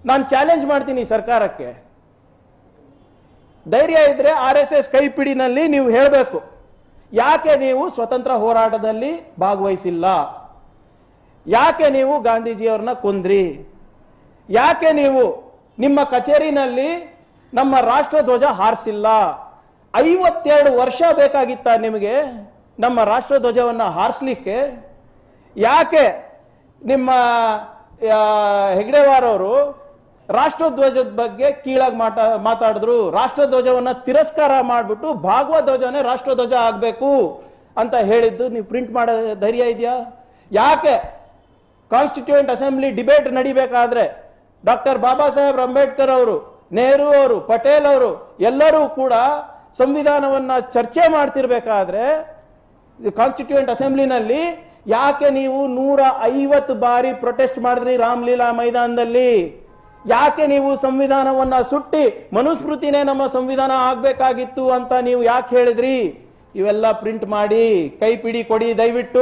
ನಾನು ಚಾಲೆಂಜ್ ಮಾಡ್ತೀನಿ ಸರ್ಕಾರಕ್ಕೆ ಧೈರ್ಯ ಇದ್ರೆ ಆರ್ ಎಸ್ ಎಸ್ ಕೈಪಿಡಿನಲ್ಲಿ ನೀವು ಹೇಳಬೇಕು ಯಾಕೆ ನೀವು ಸ್ವತಂತ್ರ ಹೋರಾಟದಲ್ಲಿ ಭಾಗವಹಿಸಿಲ್ಲ ಯಾಕೆ ನೀವು ಗಾಂಧೀಜಿಯವ್ರನ್ನ ಕೊಂದ್ರಿ ಯಾಕೆ ನೀವು ನಿಮ್ಮ ಕಚೇರಿನಲ್ಲಿ ನಮ್ಮ ರಾಷ್ಟ್ರಧ್ವಜ ಹಾರಿಸಿಲ್ಲ ಐವತ್ತೆರಡು ವರ್ಷ ಬೇಕಾಗಿತ್ತ ನಿಮಗೆ ನಮ್ಮ ರಾಷ್ಟ್ರಧ್ವಜವನ್ನ ಹಾರಿಸ್ಲಿಕ್ಕೆ ಯಾಕೆ ನಿಮ್ಮ ಆ, ಹೆಗ್ಡೆವಾರ್ ಅವರು ರಾಷ್ಟ್ರಧ್ವಜದ ಬಗ್ಗೆ ಕೀಳಾಗಿ ಮಾತಾ ಮಾತಾಡಿದ್ರು ರಾಷ್ಟ್ರಧ್ವಜವನ್ನ ತಿರಸ್ಕಾರ ಮಾಡಿಬಿಟ್ಟು ಭಾಗವ ಧ್ವಜನೇ ರಾಷ್ಟ್ರಧ್ವಜ ಆಗ್ಬೇಕು ಅಂತ ಹೇಳಿದ್ದು ನೀವು ಪ್ರಿಂಟ್ ಮಾಡೋ ಧೈರ್ಯ ಇದೆಯಾ ಯಾಕೆ ಕಾನ್ಸ್ಟಿಟ್ಯೂಯೆಂಟ್ ಅಸೆಂಬ್ಲಿ ಡಿಬೇಟ್ ನಡಿಬೇಕಾದ್ರೆ ಡಾಕ್ಟರ್ ಬಾಬಾ ಸಾಹೇಬ್ ಅಂಬೇಡ್ಕರ್ ಅವರು ನೆಹರು ಅವರು ಪಟೇಲ್ ಅವರು ಎಲ್ಲರೂ ಕೂಡ ಸಂವಿಧಾನವನ್ನ ಚರ್ಚೆ ಮಾಡ್ತಿರ್ಬೇಕಾದ್ರೆ ಕಾನ್ಸ್ಟಿಟ್ಯೂಯೆಂಟ್ ಅಸೆಂಬ್ಲಿನಲ್ಲಿ ಯಾಕೆ ನೀವು ನೂರ ಐವತ್ತು ಬಾರಿ ಪ್ರೊಟೆಸ್ಟ್ ಮಾಡಿದ್ರಿ ರಾಮ್ಲೀಲಾ ಮೈದಾನದಲ್ಲಿ ಯಾಕೆ ನೀವು ಸಂವಿಧಾನವನ್ನ ಸುಟ್ಟಿ ಮನುಸ್ಮೃತಿನೇ ನಮ್ಮ ಸಂವಿಧಾನ ಆಗ್ಬೇಕಾಗಿತ್ತು ಅಂತ ನೀವು ಯಾಕೆ ಹೇಳಿದ್ರಿ ಇವೆಲ್ಲ ಪ್ರಿಂಟ್ ಮಾಡಿ ಕೈ ಪಿಡಿ ಕೊಡಿ ದಯವಿಟ್ಟು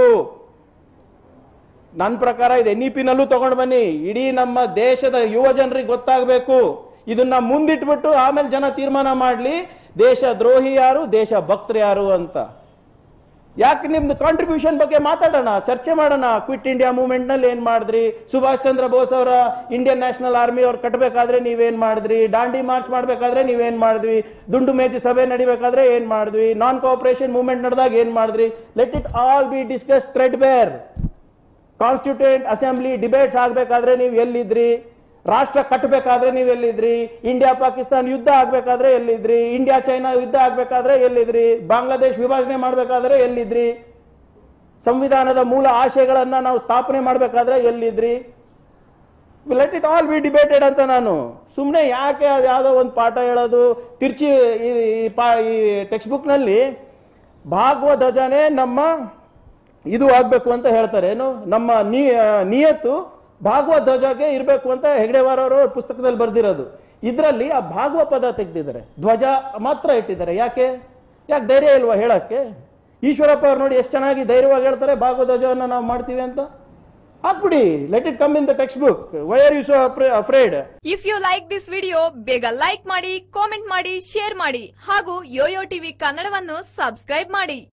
ನನ್ನ ಪ್ರಕಾರ ಇದು ಎನ್ ಇ ಪಿನಲ್ಲೂ ತಗೊಂಡು ಬನ್ನಿ ಇಡೀ ನಮ್ಮ ದೇಶದ ಯುವ ಜನರಿಗೆ ಗೊತ್ತಾಗಬೇಕು ಇದನ್ನ ಮುಂದಿಟ್ಬಿಟ್ಟು ಆಮೇಲೆ ಜನ ತೀರ್ಮಾನ ಮಾಡಲಿ ದೇಶ ದ್ರೋಹಿ ಯಾರು ದೇಶ ಭಕ್ತರು ಯಾರು ಅಂತ ಯಾಕೆ ನಿಮ್ದು ಕಾಂಟ್ರಿಬ್ಯೂಷನ್ ಬಗ್ಗೆ ಮಾತಾಡೋಣ ಚರ್ಚೆ ಮಾಡೋಣ ಕ್ವಿಟ್ ಇಂಡಿಯಾ ಮೂವ್ಮೆಂಟ್ ನಲ್ಲಿ ಏನ್ ಮಾಡಿದ್ರಿ ಸುಭಾಷ್ ಚಂದ್ರ ಬೋಸ್ ಅವರ ಇಂಡಿಯನ್ ನ್ಯಾಷನಲ್ ಆರ್ಮಿ ಅವ್ರು ಕಟ್ಟಬೇಕಾದ್ರೆ ನೀವೇನ್ ಮಾಡಿದ್ರಿ ದಾಂಡಿ ಮಾರ್ಚ್ ಮಾಡ್ಬೇಕಾದ್ರೆ ನೀವೇನ್ ಮಾಡಿದ್ವಿ ದುಂಡು ಮೇಜಿ ಸಭೆ ನಡಿಬೇಕಾದ್ರೆ ಏನ್ ಮಾಡಿದ್ವಿ ನಾನ್ ಕೋಆಪರೇಷನ್ ಮೂವ್ಮೆಂಟ್ ನಡೆದಾಗ ಏನ್ ಮಾಡಿದ್ರಿ let it all be discuss threadbare constituent assembly debates ಆಗ್ಬೇಕಾದ್ರೆ ನೀವು ಎಲ್ಲಿದ್ರಿ ರಾಷ್ಟ್ರ ಕಟ್ಟಬೇಕಾದ್ರೆ ನೀವು ಎಲ್ಲಿದ್ರಿ ಇಂಡಿಯಾ ಪಾಕಿಸ್ತಾನ ಯುದ್ಧ ಆಗ್ಬೇಕಾದ್ರೆ ಎಲ್ಲಿದ್ರಿ ಇಂಡಿಯಾ ಚೈನಾ ಯುದ್ಧ ಆಗ್ಬೇಕಾದ್ರೆ ಎಲ್ಲಿದ್ರಿ ಬಾಂಗ್ಲಾದೇಶ್ ವಿಭಜನೆ ಮಾಡ್ಬೇಕಾದ್ರೆ ಎಲ್ಲಿದ್ರಿ ಸಂವಿಧಾನದ ಮೂಲ ಆಶಯಗಳನ್ನ ನಾವು ಸ್ಥಾಪನೆ ಮಾಡ್ಬೇಕಾದ್ರೆ ಎಲ್ಲಿದ್ರಿ let it all be debated ಅಂತ ನಾನು ಸುಮ್ಮನೆ ಯಾಕೆ ಅದು ಯಾವುದೋ ಒಂದು ಪಾಠ ಹೇಳೋದು ತಿರ್ಚಿ ಈ ಈ ಪಾ ಈ ಟೆಕ್ಸ್ಟ್ ಬುಕ್ನಲ್ಲಿ ಭಾಗವ ಧ್ವಜನೇ ನಮ್ಮ ಇದು ಆಗ್ಬೇಕು ಅಂತ ಹೇಳ್ತಾರೆ ಏನು ನಮ್ಮ ನೀ ನಿಯತ್ತು ಭಾಗವ ಧ್ವಜಗೆ ಇರಬೇಕು ಅಂತ ಹೆಗ್ಡೆವಾರ್ ಅವರು ಪುಸ್ತಕದಲ್ಲಿ ಬರ್ದಿರೋದು ಇದರಲ್ಲಿ ಆ ಭಾಗವ ಪದ ತೆಗೆದಿದ್ದಾರೆ ಧ್ವಜ ಮಾತ್ರ ಇಟ್ಟಿದ್ದಾರೆ ಯಾಕೆ ಯಾಕೆ ಧೈರ್ಯ ಇಲ್ವಾ ಹೇಳಕ್ಕೆ ಈಶ್ವರಪ್ಪ ಅವ್ರು ನೋಡಿ ಎಷ್ಟು ಚೆನ್ನಾಗಿ ಧೈರ್ಯವಾಗಿ ಹೇಳ್ತಾರೆ ಭಾಗವ ಧ್ವಜವನ್ನ ನಾವು ಮಾಡ್ತೀವಿ ಅಂತ ಹಾಕ್ಬಿಡಿ let it come in the textbook why are you so afraid if you like this video ಬೇಗ ಲೈಕ್ ಮಾಡಿ ಕಾಮೆಂಟ್ ಮಾಡಿ ಶೇರ್ ಮಾಡಿ ಹಾಗೂ ಯೋಯೋ ಟಿವಿ ಕನ್ನಡವನ್ನು ಸಬ್ಸ್ಕ್ರೈಬ್ ಮಾಡಿ